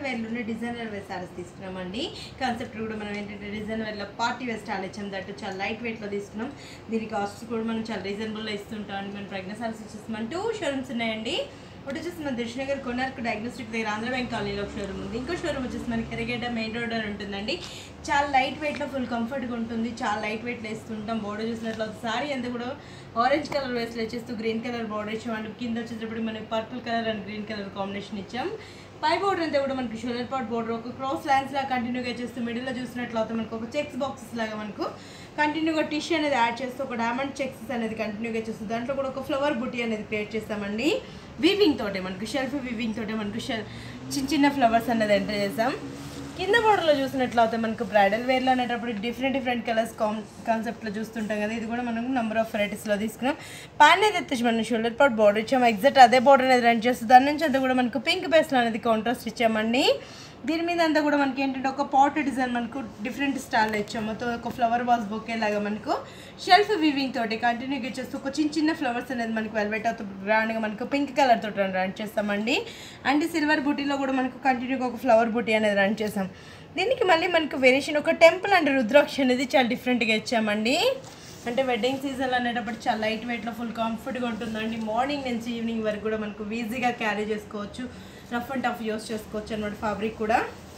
వేర్లోనే designer wear saris తీసుకున్నామండి concept కూడా మనం ఏంటంటే డిజైన్ వేర్లో పార్టీ వేర్ స్టాల్ ఇచ్చాం దట్టు చాలా లైట్ వెయిట్లో తీసుకున్నాం దీని కాస్ట్ కూడా మనం చాలా రీజనబుల్లో ఇస్తుంటాం అండి మన ప్రెగ్నెంట్ సారీస్ వచ్చేసి మన టూ షోరూమ్స్ ఉన్నాయండి ఒకటి వచ్చేసి మన దిల్షనగర్ కొనార్క్ డయాగ్నోస్టిక్ దగ్గర ఆంధ్ర బ్యాంక్ కాలనీలో ఒక షోరూమ్ ఉంది ఇంకో షోరూమ్ వచ్చేసి మనకి ఎరగేట మెయిన్ రోడ్ అని ఉంటుందండి చాలా లైట్ వెయిట్లో ఫుల్ కంఫర్ట్గా ఉంటుంది చాలా లైట్ వెయిట్లో వేస్తుంటాం బోర్డర్ చూసినట్లు సారీ అంతా కూడా ఆరెంజ్ కలర్ వేస్ట్ వచ్చేస్తూ గ్రీన్ కలర్ బోర్డర్ ఇచ్చాం అండ్ కింద వచ్చేటప్పుడు మనకి purple colour and green colour combination ఇచ్చాం పై బోర్డర్ అంతా కూడా మనకి షోలర్ పాట్ బోర్డర్ ఒక క్రాస్ లైన్స్ లాగా కంటిన్యూగా చేస్తూ మిడిల్లో చూసినట్లయితే మనకు ఒక చెక్స్ బాక్సెస్ లాగా మనకు కంటిన్యూగా టిష్యూ అనేది యాడ్ చేస్తూ ఒక డైమండ్ చెక్స్ అనేది కంటిన్యూగా చేస్తూ దాంట్లో కూడా ఒక ఫ్లవర్ బుటీ అనేది క్రియేట్ చేస్తామండి వీవింగ్ తోటే మనకు షెల్ఫ్ వీవింగ్ తోటే మనకు షెల్ చిన్న చిన్న ఫ్లవర్స్ అనేది ఎంటర్ చేసాం కింద బోర్డర్లో చూసినట్లయితే మనకు బ్రైడల్ వేర్లో అనేటప్పుడు డిఫరెంట్ డిఫరెంట్ కలర్స్ కాన్ కాన్సెప్ట్లో చూస్తుంటాం కదా ఇది కూడా మనం నెంబర్ ఆఫ్ వెరైటీస్లో తీసుకున్నాం పాన్ అయితే తెచ్చి మనం షోల్డర్ పాట్ బోర్డర్ ఇచ్చాము ఎగ్జాక్ట్ అదే బోర్డర్ అనేది రన్ చేస్తుంది దాని నుంచి అంతా కూడా మనకు పింక్ బేస్లో అనేది కాంట్రాస్ట్ ఇచ్చామండి దీని మీద అంతా కూడా మనకి ఏంటంటే ఒక పాట్ డిజైన్ మనకు డిఫరెంట్ స్టైల్ ఇచ్చాము మొత్తం ఒక ఫ్లవర్ వాస్ బొకే లాగా మనకు షెల్ఫ్ వివింగ్ తోటి కంటిన్యూగా చేస్తూ ఒక చిన్న చిన్న ఫ్లవర్స్ అనేది మనకు వెల్వెట్ అవుతూ గ్రాండ్గా మనకు పింక్ కలర్ తోటి రన్ చేస్తామండి అండ్ సిల్వర్ బూటీలో కూడా మనకు కంటిన్యూగా ఒక ఫ్లవర్ బూటీ అనేది రన్ చేస్తాం దీనికి మళ్ళీ మనకు వేరియేషన్ ఒక టెంపుల్ అండ్ రుద్రాక్ష అనేది చాలా డిఫరెంట్గా ఇచ్చామండి అంటే వెడ్డింగ్ సీజన్ అనేటప్పుడు చాలా లైట్ వెయిట్లో ఫుల్ కంఫర్ట్గా ఉంటుందండి మార్నింగ్ నుంచి ఈవినింగ్ వరకు కూడా మనకు ఈజీగా క్యారీ చేసుకోవచ్చు రఫ్ అండ్ టఫ్ యూస్ చేసుకోవచ్చు అనమాట ఫ్యాబ్రిక్ కూడా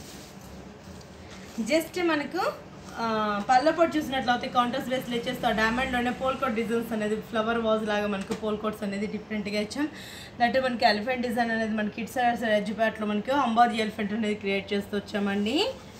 జస్ట్ మనకు పళ్ళ పొట్టు చూసినట్లయితే కాంట్రాస్ట్ బేస్లో ఇచ్చేస్తే డైమండ్లోనే పోల్ కోట్ డిజైన్స్ అనేది ఫ్లవర్ వాజ్ లాగా మనకు పోల్ కోట్స్ అనేది డిఫరెంట్గా ఇచ్చాం దట్ మనకి ఎలిఫెంట్ డిజైన్ అనేది మనకి కిడ్స్ ఎడ్జ్ ప్యాట్లో మనకి అంబాజీ ఎలిఫెంట్ అనేది క్రియేట్ చేస్తూ వచ్చామండి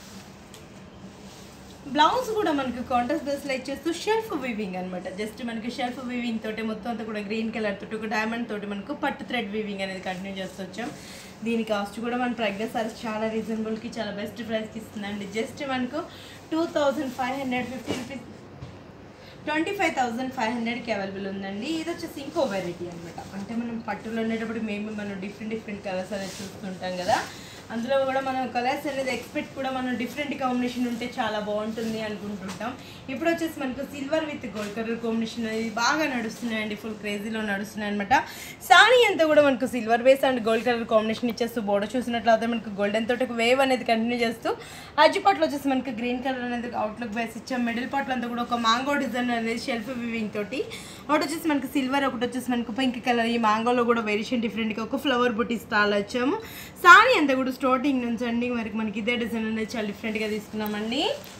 బ్లౌజ్ కూడా మనకి కాంట్రాస్ట్ బేస్లో ఇచ్చేస్తూ షెల్ఫ్ వీవింగ్ అనమాట జస్ట్ మనకి షెల్ఫ్ వీవింగ్ తోటి మొత్తం అంతా కూడా గ్రీన్ కలర్ తోటి ఒక డైమండ్ తోటి మనకు పట్టు థ్రెడ్ వీవింగ్ అనేది కంటిన్యూ చేస్తూ వచ్చాం దీని కాస్ట్ కూడా మన ప్రెగ్నెంట్ సారీస్ చాలా రీజనబుల్కి చాలా బెస్ట్ ప్రైస్కి ఇస్తుందండి జస్ట్ మనకు two thousand five hundred fifty rupees twenty five thousand five హండ్రెడ్కి అవైలబుల్ ఉందండి ఇది వచ్చేసి ఇంకో వెరైటీ అనమాట అంటే మనం పట్టులో ఉండేటప్పుడు మేము మనం డిఫరెంట్ డిఫరెంట్ కలర్స్ అనేది చూస్తుంటాం కదా అందులో కూడా మనం కలర్స్ అనేది ఎక్స్పెక్ట్ కూడా మనం డిఫరెంట్ కాంబినేషన్ ఉంటే చాలా బాగుంటుంది అనుకుంటుంటాం ఇప్పుడు వచ్చేసి మనకు silver with gold colour combination అనేది బాగా నడుస్తున్నాయండి ఫుల్ క్రేజీలో నడుస్తున్నాయి అనమాట సారీ అంతా కూడా మనకు silver base and gold colour combination ఇచ్చేస్తూ బోర్డర్ చూసినట్లయితే మనకు గోల్డెన్ తోటి ఒక వేవ్ అనేది కంటిన్యూ చేస్తూ అజ్జు పాట్లో వచ్చేసి మనకి గ్రీన్ కలర్ అనేది అవుట్లుక్ బేస్ ఇచ్చాం మిడిల్ పాట్లో అంతా కూడా ఒక మాంగో డిజైన్ అనేది షెల్ఫ్ వివింగ్ తోటి ఒకటి వచ్చేసి మనకి సిల్వర్ ఒకటి వచ్చేసి మనకు పింక్ కలర్ ఈ మాంగోలో కూడా వేరియేషన్ డిఫరెంట్గా ఒక ఫ్లవర్ బుట్టి స్టాల్ వచ్చాము సారీ అంతా కూడా స్టార్టింగ్ నుంచి ఎండింగ్ వరకు మనకి ఇదే డిజైన్ అనేది చాలా డిఫరెంట్గా తీసుకున్నామండి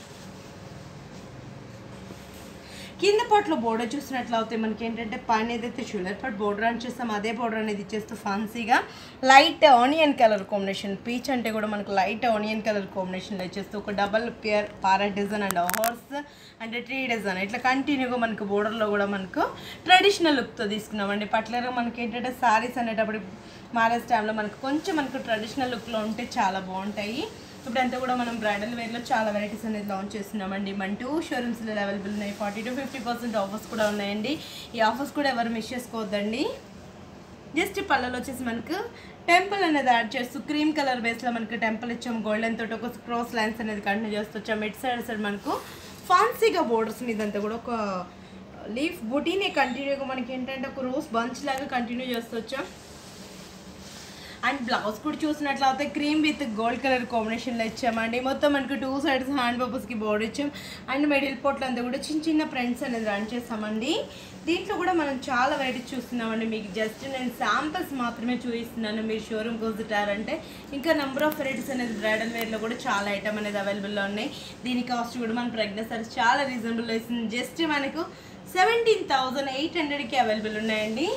కింద పాట్లో బోర్డర్ చూసినట్లయితే మనకి ఏంటంటే పైన ఏదైతే షులర్ పాట్ బోర్డర్ అని చేస్తాం అదే బోర్డర్ అనేది ఇచ్చేస్తూ ఫాన్సీగా light onion colour combination peach అంటే కూడా మనకు లైట్ ఆనియన్ కలర్ కాంబినేషన్లో ఇచ్చేస్తూ ఒక double pear parrot design and horse and tree design ఇట్లా కంటిన్యూగా మనకు బోర్డర్లో కూడా మనకు ట్రెడిషనల్ లుక్తో తీసుకున్నామండి పర్టికులర్గా మనకి ఏంటంటే సారీస్ అనేటప్పుడు మ్యారేజ్ టైంలో మనకు కొంచెం మనకు ట్రెడిషనల్ లుక్లో ఉంటే చాలా బాగుంటాయి ఇప్పుడంతా కూడా మనం బ్రైడల్ వేర్లో చాలా వెరైటీస్ అనేది లాంచ్ చేస్తున్నామండి మన టూ షోరూమ్స్లో అవైలబుల్ ఉన్నాయి forty to fifty percent offers కూడా ఉన్నాయండి ఈ ఆఫర్స్ కూడా ఎవరు మిస్ చేసుకోవద్దండి జస్ట్ పళ్ళలో వచ్చేసి మనకు టెంపుల్ అనేది యాడ్ చేస్తూ క్రీమ్ కలర్ బేస్లో మనకు టెంపుల్ ఇచ్చాము గోల్డెన్ తోటి ఒక క్రాస్ లైన్స్ అనేది కంటిన్యూ చేస్తూ వచ్చాము మిడ్ సైడ్ సైడ్ మనకు ఫాన్సీగా బోర్డర్స్ మీద అంతా కూడా ఒక లీఫ్ బుటీని కంటిన్యూగా మనకి ఏంటంటే ఒక రోజ్ బంచ్ లాగా కంటిన్యూ చేస్తూ వచ్చాం అండ్ బ్లౌజ్ కూడా చూసినట్లయితే క్రీమ్ విత్ గోల్డ్ కలర్ కాంబినేషన్లో ఇచ్చామండి మొత్తం మనకి టూ సైడ్స్ హ్యాండ్ పర్పస్కి బోర్డర్ ఇచ్చాం అండ్ మిడిల్ పొట్లు అంతా కూడా చిన్న చిన్న ప్రింట్స్ అనేది రన్ చేస్తామండి దీంట్లో కూడా మనం చాలా వెరైటీస్ చూస్తున్నామండి మీకు జస్ట్ నేను శాంపిల్స్ మాత్రమే చూపిస్తున్నాను మీరు షోరూమ్కి వస్తుంటారంటే ఇంకా నెంబర్ ఆఫ్ వెరైటీస్ అనేది బ్రైడల్ వేర్లో కూడా చాలా ఐటమ్ అనేది అవైలబుల్లో ఉన్నాయి దీని కాస్ట్ కూడా మన ప్రెగ్నెంట్ సార్ చాలా రీజనబుల్ ఇస్తుంది జస్ట్ మనకు సెవెంటీన్ థౌజండ్ ఎయిట్ హండ్రెడ్కి అవైలబుల్ ఉన్నాయండి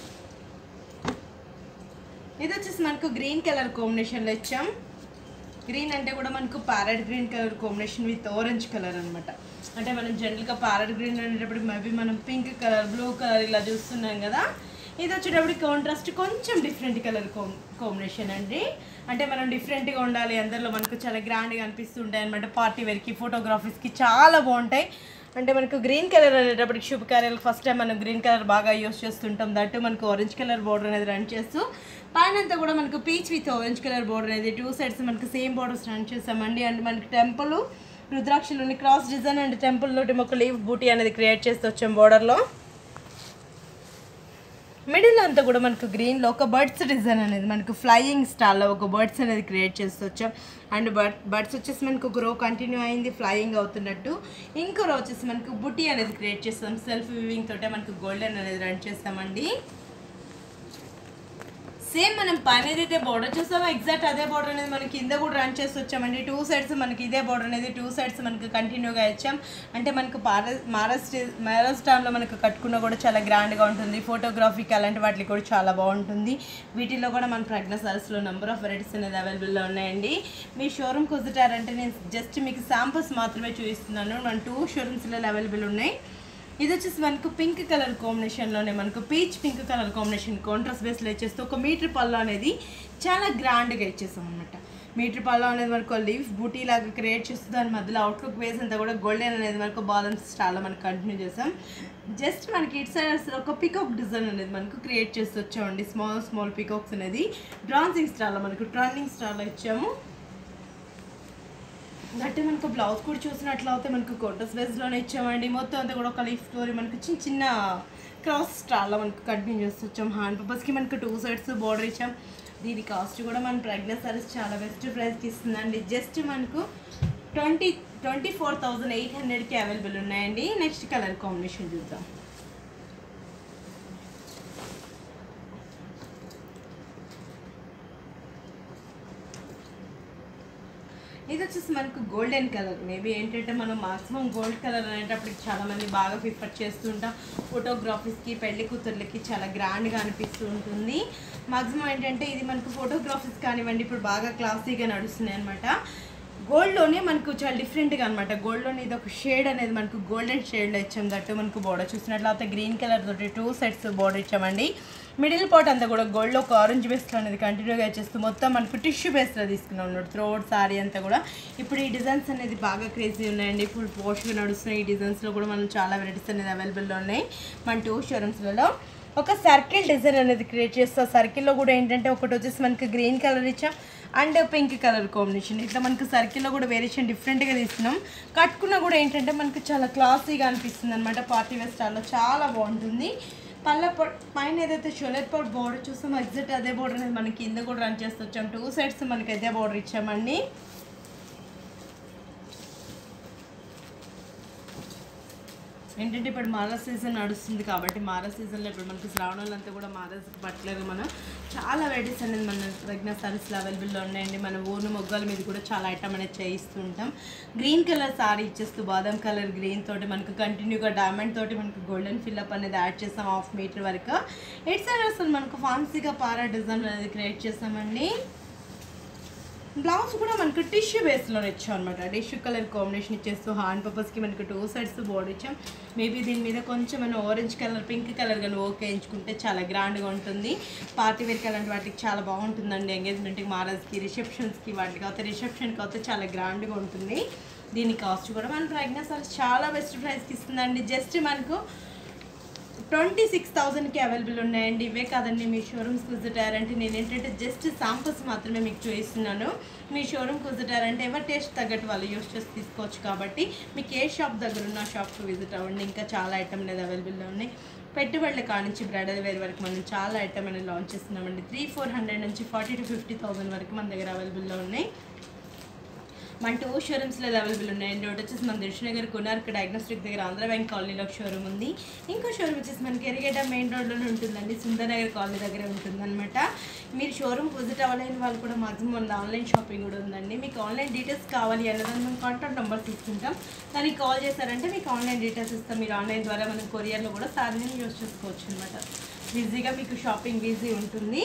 ఇది వచ్చేసి మనకు గ్రీన్ కలర్ కాంబినేషన్లో ఇచ్చాం గ్రీన్ అంటే కూడా మనకు parrot green colour combination with orange colour అనమాట అంటే మనం జనరల్గా ప్యారెట్ గ్రీన్ అనేటప్పుడు మేబీ మనం పింక్ కలర్ బ్లూ కలర్ ఇలా చూస్తున్నాం కదా ఇది వచ్చేటప్పుడు కాంట్రాస్ట్ కొంచెం డిఫరెంట్ కలర్ కాంబినేషన్ అండి అంటే మనం డిఫరెంట్గా ఉండాలి అందరిలో మనకు చాలా గ్రాండ్గా అనిపిస్తుంటాయి అనమాట పార్టీ వేర్కి ఫోటోగ్రఫీస్కి చాలా బాగుంటాయి అంటే మనకు గ్రీన్ కలర్ అనేటప్పటికి శుభకార్యాలకు ఫస్ట్ టైం మనం గ్రీన్ కలర్ బాగా యూస్ చేస్తుంటాం దట్టు మనకు ఆరెంజ్ కలర్ బోర్డర్ అనేది రన్ చేస్తూ పైన అంతా కూడా మనకు peach with orange colour border అనేది టూ సైడ్స్ మనకు సేమ్ బోర్డర్స్ రన్ చేస్తామండి అండ్ మనకి టెంపుల్ రుద్రాక్షలోని క్రాస్ డిజైన్ అండ్ టెంపుల్ తోటి ఒక లీవ్ బూటీ అనేది క్రియేట్ చేస్తూ వచ్చాం బోర్డర్లో మిడిల్ అంతా కూడా మనకు గ్రీన్లో ఒక బర్డ్స్ డిజైన్ అనేది మనకు ఫ్లయింగ్ స్టాల్లో ఒక బర్డ్స్ అనేది క్రియేట్ చేస్తూ వచ్చాం అండ్ బర్డ్ బర్డ్స్ వచ్చేసి మనకు ఒక రో కంటిన్యూ అయింది ఫ్లయింగ్ అవుతున్నట్టు ఇంకో రో వచ్చేసి మనకు బుట్టి అనేది క్రియేట్ చేస్తాం సెల్ఫ్ వివింగ్ తోటే మనకు గోల్డెన్ అనేది రన్ చేస్తామండి సేమ్ మనం పైన ఏదైతే బార్డర్ చూస్తామో ఎగ్జాక్ట్ అదే బార్డర్ అనేది మనకి కింద కూడా రన్ చేసి వచ్చామండి టూ సైడ్స్ మనకి ఇదే బార్డర్ అనేది టూ సైడ్స్ మనకి కంటిన్యూగా ఇచ్చాం అంటే మనకు మహారాష్ట్ర మహారాష్ట్రలో మనకు కట్టుకున్న కూడా చాలా గ్రాండ్గా ఉంటుంది ఫోటోగ్రఫీకి అలాంటి వాటికి కూడా చాలా బాగుంటుంది వీటిలో కూడా మన ప్రజ్ఞ సరస్సులో నెంబర్ ఆఫ్ వెరైటీస్ అనేది అవైలబుల్లో ఉన్నాయండి మీ షోరూమ్కి వదిటారంటే నేను జస్ట్ మీకు శాంపుల్స్ మాత్రమే చూపిస్తున్నాను మన టూ షోరూమ్స్లో అవైలబుల్ ఉన్నాయి ఇది వచ్చేసి మనకు పింక్ కలర్ కాంబినేషన్లోనే మనకు peach pink colour combination contrast బేస్లో ఇచ్చేస్తే ఒక మీటర్ పళ్ళు అనేది చాలా గ్రాండ్గా ఇచ్చేస్తాం అనమాట మీటర్ పళ్ళు అనేది మనకు లీఫ్ బూటీ లాగా క్రియేట్ చేస్తూ దాని మధ్యలో అవుట్లుక్ వేస్ అంతా కూడా గోల్డెన్ అనేది మనకు బాదం స్టాల్లో మనకు కంటిన్యూ చేసాం జస్ట్ మనకి ఇటు సైడ్ ఒక పికాక్ డిజైన్ అనేది మనకు క్రియేట్ చేస్తూ వచ్చామండి స్మాల్ స్మాల్ పికాక్స్ అనేది డ్రాన్సింగ్ స్టాల్లో మనకు ట్రన్నింగ్ స్టాల్లో ఇచ్చాము అంటే మనకు బ్లౌజ్ కూడా చూసినట్లయితే మనకు కోటస్ బేస్లోనే ఇచ్చామండి మొత్తం అంతా కూడా ఒక లీఫ్ స్టోరీ మనకు చిన్న చిన్న క్రాస్ స్టార్లో మనకు కంటిన్యూ చేస్తూ వచ్చాం హ్యాండ్ పర్పస్కి మనకు టూ సైడ్స్ బార్డర్ ఇచ్చాం దీని కాస్ట్ కూడా మన ప్రెగ్నెంట్ సారీస్ చాలా బెస్ట్ ప్రైస్కి ఇస్తుందండి జస్ట్ మనకు twenty twenty four thousand eight హండ్రెడ్కి అవైలబుల్ ఉన్నాయండి నెక్స్ట్ కలర్ కాంబినేషన్ చూద్దాం ఇది వచ్చేసి మనకు గోల్డెన్ కలర్ మేబీ ఏంటంటే మనం మాక్సిమం గోల్డ్ కలర్ అనేటప్పటికి చాలా మంది బాగా ప్రిఫర్ చేస్తుంటాం ఫోటోగ్రఫీస్కి పెళ్లి కూతుర్లకి చాలా గ్రాండ్గా అనిపిస్తూ ఉంటుంది మాక్సిమం ఏంటంటే ఇది మనకు ఫోటోగ్రఫీస్ కానివ్వండి ఇప్పుడు బాగా క్లాసీగా నడుస్తున్నాయి అనమాట గోల్డ్లోనే మనకు చాలా డిఫరెంట్గా అనమాట గోల్డ్లోనే ఇది ఒక షేడ్ అనేది మనకు గోల్డెన్ షేడ్లో ఇచ్చాం దట్టు మనకు బోర్డర్ చూసినట్లయితే గ్రీన్ కలర్ తోటి టూ సెట్స్ బోర్డర్ ఇచ్చామండి మిడిల్ పార్ట్ అంతా కూడా గోల్డ్లో ఒక ఆరెంజ్ బేస్లో అనేది కంటిన్యూగా చేస్తూ మొత్తం మనకు టిష్యూ బేస్లో తీసుకున్నాం ఉన్నాడు త్రోట్ సారీ అంతా కూడా ఇప్పుడు ఈ డిజైన్స్ అనేది బాగా క్రేజీ ఉన్నాయండి ఫుల్ పోస్ట్గా నడుస్తున్నాయి ఈ డిజైన్స్లో కూడా మనం చాలా వెరైటీస్ అనేది అవైలబుల్లో ఉన్నాయి మన టూ షోరూమ్స్లలో ఒక సర్కిల్ డిజైన్ అనేది క్రియేట్ చేస్తాం సర్కిల్లో కూడా ఏంటంటే ఒకటి వచ్చేసి మనకి గ్రీన్ కలర్ ఇచ్చాం అండ్ పింక్ కలర్ కాంబినేషన్ ఇట్లా మనకి సర్కిల్లో కూడా వేరియేషన్ డిఫరెంట్గా తీసుకున్నాం కట్టుకున్నా కూడా ఏంటంటే మనకి చాలా క్లాసీగా అనిపిస్తుంది అనమాట పార్టీ వేర్ స్టైల్లో చాలా బాగుంటుంది పళ్ళ పొ- పైన ఏదైతే షోలర్ పాట్ బోర్డర్ చూస్తామో ఎగ్జాక్ట్ అదే బోర్డర్ అనేది మనకి కింద కూడా రన్ చేస్తూ వచ్చాం టూ సైడ్స్ మనకి అదే బోర్డర్ ఇచ్చామండి ఏంటంటే ఇప్పుడు మారా సీజన్ నడుస్తుంది కాబట్టి మారా సీజన్లో ఇప్పుడు మనకి శ్రావణాలంతా కూడా మారాస్ పట్టలేదు మనం చాలా వెరైటీస్ అనేది మన ప్రజ్ఞా సారీస్లో అవైలబుల్లో ఉన్నాయండి మన ఊరు మొగ్గల మీద కూడా చాలా ఐటమ్ అనేది చేయిస్తూ ఉంటాం గ్రీన్ కలర్ సారీ ఇచ్చేస్తూ బాదం కలర్ గ్రీన్ తోటి మనకు కంటిన్యూగా డైమండ్ తోటి మనకు గోల్డెన్ ఫిల్అప్ అనేది యాడ్ చేస్తాం హాఫ్ మీటర్ వరకు ఇటు సైడ్ అసలు మనకు ఫాన్సీగా పారా డిజైన్ అనేది క్రియేట్ చేస్తామండి బ్లౌజ్ కూడా మనకు టిష్యూ బేస్లో ఇచ్చాం అనమాట టిష్యూ కలర్ కాంబినేషన్ ఇచ్చేస్తూ హ్యాండ్ పర్పస్కి మనకు టూ సైడ్స్ బోర్డర్ ఇచ్చాం మేబీ దీని మీద కొంచెం మనం ఆరెంజ్ కలర్ పింక్ కలర్ కానీ ఓకే వేయించుకుంటే చాలా గ్రాండ్గా ఉంటుంది పార్టీ వేర్ అలాంటి వాటికి చాలా బాగుంటుందండి ఎంగేజ్మెంట్కి మ్యారేజ్కి రిసెప్షన్స్కి వాటికి అయితే రిసెప్షన్కి అయితే చాలా గ్రాండ్గా ఉంటుంది దీని కాస్ట్ కూడా మన ప్రజ్ఞా సార్ చాలా బెస్ట్ ప్రైస్కి ఇస్తుందండి జస్ట్ మనకు ట్వంటీ సిక్స్ థౌజండ్కి అవైలబుల్ ఉన్నాయండి ఇవే కాదండి మీ షోరూమ్స్కి విజిట్ అయ్యారంటే నేను ఏంటంటే జస్ట్ శాంపుల్స్ మాత్రమే మీకు చూపిస్తున్నాను మీ షోరూమ్కి విజిట్ అయ్యారంటే ఎవరి టేస్ట్ తగ్గట్టు వాళ్ళు యూస్ చేసి తీసుకోవచ్చు కాబట్టి మీకు ఏ షాప్ దగ్గర ఉన్న షాప్కి విజిట్ అవ్వండి ఇంకా చాలా ఐటమ్ అనేది అవైలబుల్లో ఉన్నాయి పెట్టుబడుల కానించి బ్రైడల్ వేర్ వరకు మనం చాలా ఐటమ్ అనేది లాంచ్ చేస్తున్నామండి త్రీ ఫోర్ హండ్రెడ్ నుంచి ఫార్టీ టు ఫిఫ్టీ థౌసండ్ వరకు మన దగ్గర అవైలబుల్లో ఉన్నాయి మన టూ షోరూమ్స్లో అవైలబుల్ ఉన్నాయండి ఒకటి వచ్చేసి మన దిల్షనగర్ కునార్క్ డయాగ్నోస్టిక్ దగ్గర ఆంధ్ర బ్యాంక్ కాలనీలో ఒక షోరూమ్ ఉంది ఇంకో షోరూమ్ వచ్చేసి మనకి ఎరిగేట మెయిన్ రోడ్లోనే ఉంటుందండి సుందరనగర్ కాలనీ దగ్గర ఉంటుందన్నమాట మీరు షోరూమ్ విజిట్ అవ్వలేని వాళ్ళు కూడా మాక్సిమం మన ఆన్లైన్ షాపింగ్ కూడా ఉందండి మీకు ఆన్లైన్ డీటెయిల్స్ కావాలి అన్నదాన్ని మేము కాంటాక్ట్ నెంబర్ తీసుకుంటాం దానికి కాల్ చేశారంటే మీకు ఆన్లైన్ డీటెయిల్స్ ఇస్తాం మీరు ఆన్లైన్ ద్వారా మనం కొరియర్లో కూడా సారీని యూస్ చేసుకోవచ్చు అనమాట ఈజీగా మీకు షాపింగ్ ఈజీ ఉంటుంది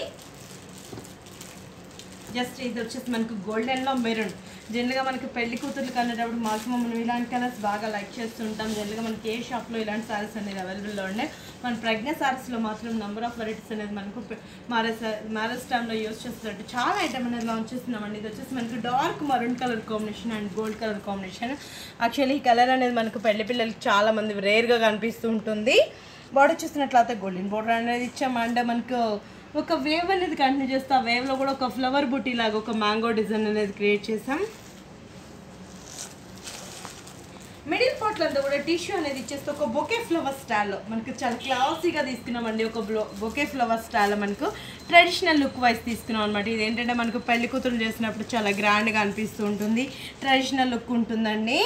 జస్ట్ ఇది వచ్చేసి మనకు గోల్డెన్లో మెరూన్ జనరల్గా మనకి పెళ్లి కూతుర్లు కనేటప్పుడు మాక్సిమం మనం ఇలాంటి కలర్స్ బాగా లైక్ చేస్తుంటాం జనరల్గా మనకి ఏ షాప్లో ఇలాంటి సారీస్ అనేది అవైలబుల్లో ఉన్నాయి మన ప్రజ్ఞ సారీస్లో మాత్రం నెంబర్ ఆఫ్ వెరైటీస్ అనేది మనకు మ్యారేజ్ మ్యారేజ్ టైంలో యూస్ చేస్తున్నట్టు చాలా ఐటమ్ అనేది లాంచ్ చేస్తున్నామండి ఇది వచ్చేసి మనకు dark maroon colour combination and gold colour combination actually ఈ కలర్ అనేది మనకు పెళ్లి పిల్లలకి చాలా మంది రేర్గా కనిపిస్తూ ఉంటుంది బార్డర్ చూసినట్లయితే గోల్డెన్ బోర్డర్ అనేది ఇచ్చాం అండ్ మనకు ఒక వేవ్ అనేది కంటిన్యూ చేస్తే ఆ వేవ్లో కూడా ఒక ఫ్లవర్ బుట్టి లాగా ఒక మ్యాంగో డిజైన్ అనేది క్రియేట్ చేసాం మిడిల్ పార్ట్ పట్లంతా కూడా టిష్యూ అనేది ఇచ్చేస్తే ఒక బొకే ఫ్లవర్ స్టైల్లో మనకు చాలా క్లాసీగా తీసుకున్నామండి ఒక బ్లో బొకే ఫ్లవర్ స్టైల్లో మనకు ట్రెడిషనల్ లుక్ వైజ్ తీసుకున్నాం అనమాట ఇది ఏంటంటే మనకు పెళ్లి కూతురు చేసినప్పుడు చాలా గ్రాండ్గా అనిపిస్తూ ఉంటుంది ట్రెడిషనల్ లుక్ ఉంటుందండి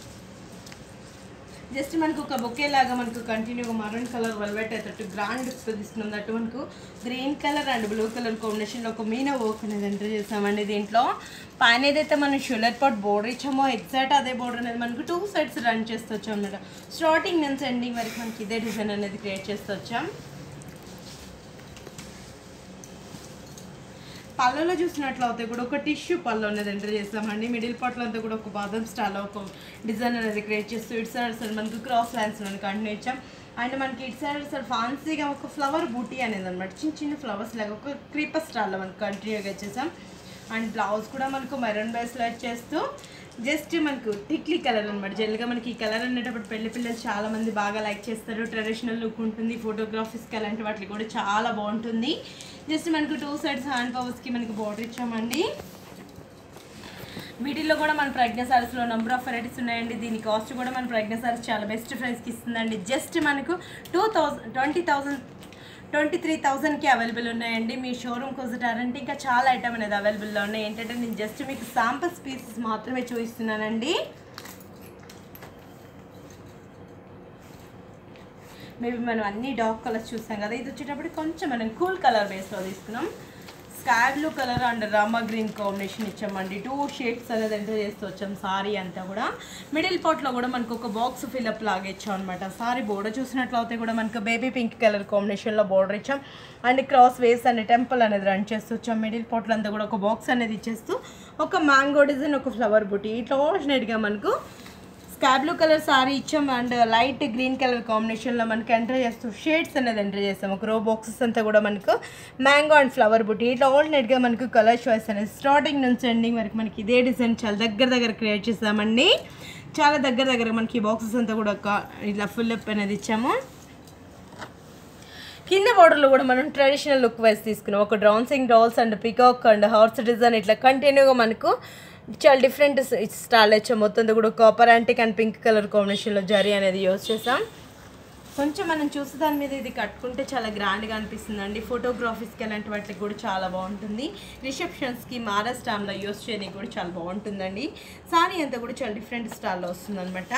జస్ట్ మనకు ఒక బొకే లాగా మనకు కంటిన్యూగా మరూన్ కలర్ వెల్వెట్ అయ్యేటట్టు గ్రాండ్ లుక్స్ తీసుకున్నాం దట్టు మనకు green colour and blue colour కాంబినేషన్లో ఒక మీనా వర్క్ అనేది ఎంటర్ చేసామండి దీంట్లో పైన ఏదైతే మనం షులర్ పాట్ బోర్డర్ ఇచ్చామో ఎగ్జాక్ట్ అదే బోర్డర్ అనేది మనకు టూ సైడ్స్ రన్ చేస్తూ వచ్చాం అనమాట స్టార్టింగ్ నుంచి ఎండింగ్ వరకు మనకి ఇదే డిజైన్ అనేది క్రియేట్ చేస్తూ వచ్చాం పళ్ళలో చూసినట్లయితే కూడా ఒక టిష్యూ పళ్ళు అనేది ఎంటర్ చేస్తామండి మిడిల్ పార్ట్లో అంతా కూడా ఒక బాదం స్టైల్లో ఒక డిజైన్ అనేది క్రియేట్ చేస్తూ ఇటు సైడ్ సైడ్ మనకు క్రాస్ లైన్స్ మనకి కంటిన్యూ ఇచ్చాం అండ్ మనకి ఇటు సైడ్ సైడ్ ఫ్యాన్సీగా ఒక ఫ్లవర్ బూటీ అనేది అనమాట చిన్న చిన్న ఫ్లవర్స్ లాగా ఒక క్రీపర్ స్టైల్లో మనకు కంటిన్యూగా ఇచ్చేసాం అండ్ బ్లౌజ్ కూడా మనకు మెరూన్ బేస్లో ఇచ్చేస్తూ జస్ట్ మనకు టిక్లీ కలర్ అనమాట జనరల్గా మనకి ఈ కలర్ అనేటప్పుడు పెళ్లి పిల్లలు చాలా మంది బాగా లైక్ చేస్తారు ట్రెడిషనల్ లుక్ ఉంటుంది ఫోటోగ్రఫీస్కి అలాంటి వాటికి కూడా చాలా బాగుంటుంది జస్ట్ మనకు టూ సైడ్స్ హ్యాండ్ పవర్స్కి మనకి బార్డర్ ఇచ్చామండి వీటిల్లో కూడా మన ప్రజ్ఞ సారీస్లో నెంబర్ ఆఫ్ వెరైటీస్ ఉన్నాయండి దీని కాస్ట్ కూడా మన ప్రజ్ఞ సారీస్ చాలా బెస్ట్ ప్రైస్కి ఇస్తుందండి జస్ట్ మనకు two thousand twenty thousand twenty three థౌజండ్కి అవైలబుల్ ఉన్నాయండి మీ షోరూమ్కి వచ్చారంటే ఇంకా చాలా ఐటమ్ అనేది అవైలబుల్లో ఉన్నాయి ఏంటంటే నేను జస్ట్ మీకు శాంపుల్స్ పీసెస్ మాత్రమే చూపిస్తున్నానండి మేబీ మనం అన్ని డార్క్ కలర్స్ చూసాం కదా ఇది వచ్చేటప్పుడు కొంచెం మనం కూల్ కలర్ బేస్లో తీసుకున్నాం sky blue colour and Rama green combination ఇచ్చామండి టూ షేడ్స్ అనేది ఎంటర్ చేస్తూ వచ్చాం సారీ అంతా కూడా మిడిల్ పార్ట్లో కూడా మనకు ఒక బాక్స్ ఫిల్అప్ లాగా ఇచ్చాం అనమాట సారీ బోర్డర్ చూసినట్లయితే కూడా మనకు బేబీ పింక్ కలర్ కాంబినేషన్లో బోర్డర్ ఇచ్చాం అండ్ క్రాస్ వేస్ అనే టెంపుల్ అనేది రన్ చేస్తూ వచ్చాం మిడిల్ పార్ట్లో అంతా కూడా ఒక బాక్స్ అనేది ఇచ్చేస్తూ ఒక మ్యాంగో డిజైన్ ఒక ఫ్లవర్ బుట్టి ఇట్లా ఆల్టర్నేట్గా మనకు స్కై బ్లూ కలర్ సారీ ఇచ్చాం అండ్ లైట్ గ్రీన్ కలర్ కాంబినేషన్లో మనకి ఎంటర్ చేస్తూ షేడ్స్ అనేది ఎంటర్ చేస్తాం ఒక రో బాక్సెస్ అంతా కూడా మనకు మ్యాంగో అండ్ ఫ్లవర్ బుట్టి ఇట్లా ఆల్టర్నేట్గా మనకు కలర్ చాయిస్ అనేది స్టార్టింగ్ నుంచి ఎండింగ్ వరకు మనకి ఇదే డిజైన్ చాలా దగ్గర దగ్గర క్రియేట్ చేస్తామండి చాలా దగ్గర దగ్గర మనకి బాక్సెస్ అంతా కూడా ఒక ఇట్లా ఫుల్ అప్ అనేది ఇచ్చాము కింద బోర్డర్లో కూడా మనం ట్రెడిషనల్ లుక్ వైజ్ తీసుకున్నాం ఒక dancing dolls and peacock and horse design ఇట్లా కంటిన్యూగా మనకు చాలా డిఫరెంట్ స్టైల్ వచ్చాం మొత్తం కూడా copper antique and pink colour కాంబినేషన్లో జరీ అనేది యూస్ చేసాం కొంచెం మనం చూసే దాని మీద ఇది కట్టుకుంటే చాలా గ్రాండ్గా అనిపిస్తుంది అండి ఫోటోగ్రఫీస్కి అలాంటి వాటికి కూడా చాలా బాగుంటుంది రిసెప్షన్స్కి మారస్ టైంలో యూస్ చేయడానికి కూడా చాలా బాగుంటుందండి సారీ అంతా కూడా చాలా డిఫరెంట్ స్టైల్లో వస్తుంది అనమాట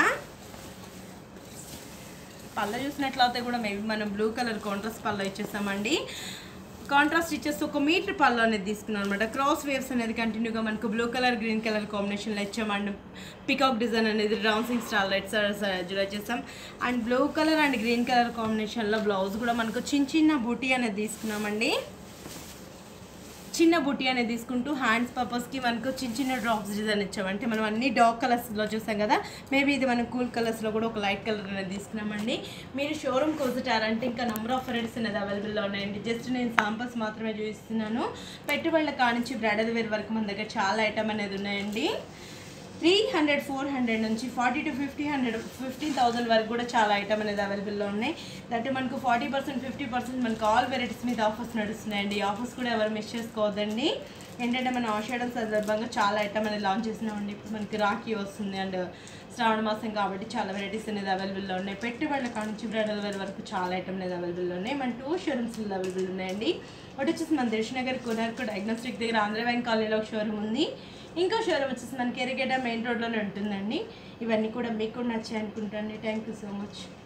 పళ్ళ చూసినట్లయితే కూడా మేబీ మనం బ్లూ కలర్ కాంట్రాస్ట్ పళ్ళ ఇచ్చేస్తామండి కాంట్రాస్ట్ ఇచ్చేస్తే ఒక మీటర్ పళ్ళు అనేది తీసుకున్నాం అనమాట క్రాస్ వేవ్స్ అనేది కంటిన్యూగా మనకు బ్లూ కలర్ గ్రీన్ కలర్ కాంబినేషన్లో ఇచ్చాం అండ్ పికాక్ డిజైన్ అనేది రౌన్సింగ్ స్టాల్ రైట్ సైడ్ చేస్తాం and blue colour and green colour కాంబినేషన్లో బ్లౌజ్ కూడా మనకు చిన్న చిన్న బూటీ అనేది తీసుకున్నామండి చిన్న బుట్టి అనేది తీసుకుంటూ హ్యాండ్స్ పర్పస్కి మనకు చిన్న చిన్న డ్రాప్స్ డిజైన్ ఇచ్చాం అంటే మనం అన్ని డార్క్ కలర్స్లో చూసాం కదా మేబీ ఇది మనం కూల్ కలర్స్లో కూడా ఒక లైట్ కలర్ అనేది తీసుకున్నామండి మీరు షోరూమ్కి వచ్చారంటే ఇంకా నెంబర్ ఆఫ్ వెరైటీస్ అనేది అవైలబుల్లో ఉన్నాయండి జస్ట్ నేను సాంపుల్స్ మాత్రమే చూపిస్తున్నాను పెట్టుబడుల కానించి బ్రైడల్ వేర్ వరకు మన దగ్గర చాలా ఐటమ్ అనేది ఉన్నాయండి త్రీ హండ్రెడ్ ఫోర్ హండ్రెడ్ నుంచి forty to fifty hundred fifteen thousand వరకు కూడా చాలా ఐటమ్ అనేది అవైలబుల్లో ఉన్నాయి దట్ మనకు ఫార్టీ పర్సెంట్ ఫిఫ్టీ పర్సెంట్ మనకు ఆల్ వెరైటీస్ మీద ఆఫర్స్ నడుస్తున్నాయండి ఈ ఆఫర్స్ కూడా ఎవరు మిస్ చేసుకోవద్దండి ఏంటంటే మనం ఆషాఢం సందర్భంగా చాలా ఐటమ్ అనేది లాంచ్ చేసినామండి ఇప్పుడు మనకి రాఖీ వస్తుంది అండ్ శ్రావణ మాసం కాబట్టి చాలా వెరైటీస్ అనేది అవైలబుల్లో ఉన్నాయి పెట్టుబడుల కాడ నుంచి బ్రైడల్ వేర్ వరకు చాలా ఐటమ్ అనేది అవైలబుల్లో ఉన్నాయి మన టూ షోరూమ్స్ అవైలబుల్ ఉన్నాయండి ఒకటి వచ్చేసి మన దర్శనగర్ కొనార్కు డయాగ్నోస్టిక్ దగ్గర ఆంధ్ర బ్యాంక్ కాలనీలో ఒక షోరూమ్ ఉంది ఇంకో షోరూమ్ వచ్చేసి మనకి ఎరిగేట మెయిన్ రోడ్లోనే ఉంటుందండి ఇవన్నీ కూడా మీకు నచ్చాయి అనుకుంటాను థ్యాంక్ యూ సో మచ్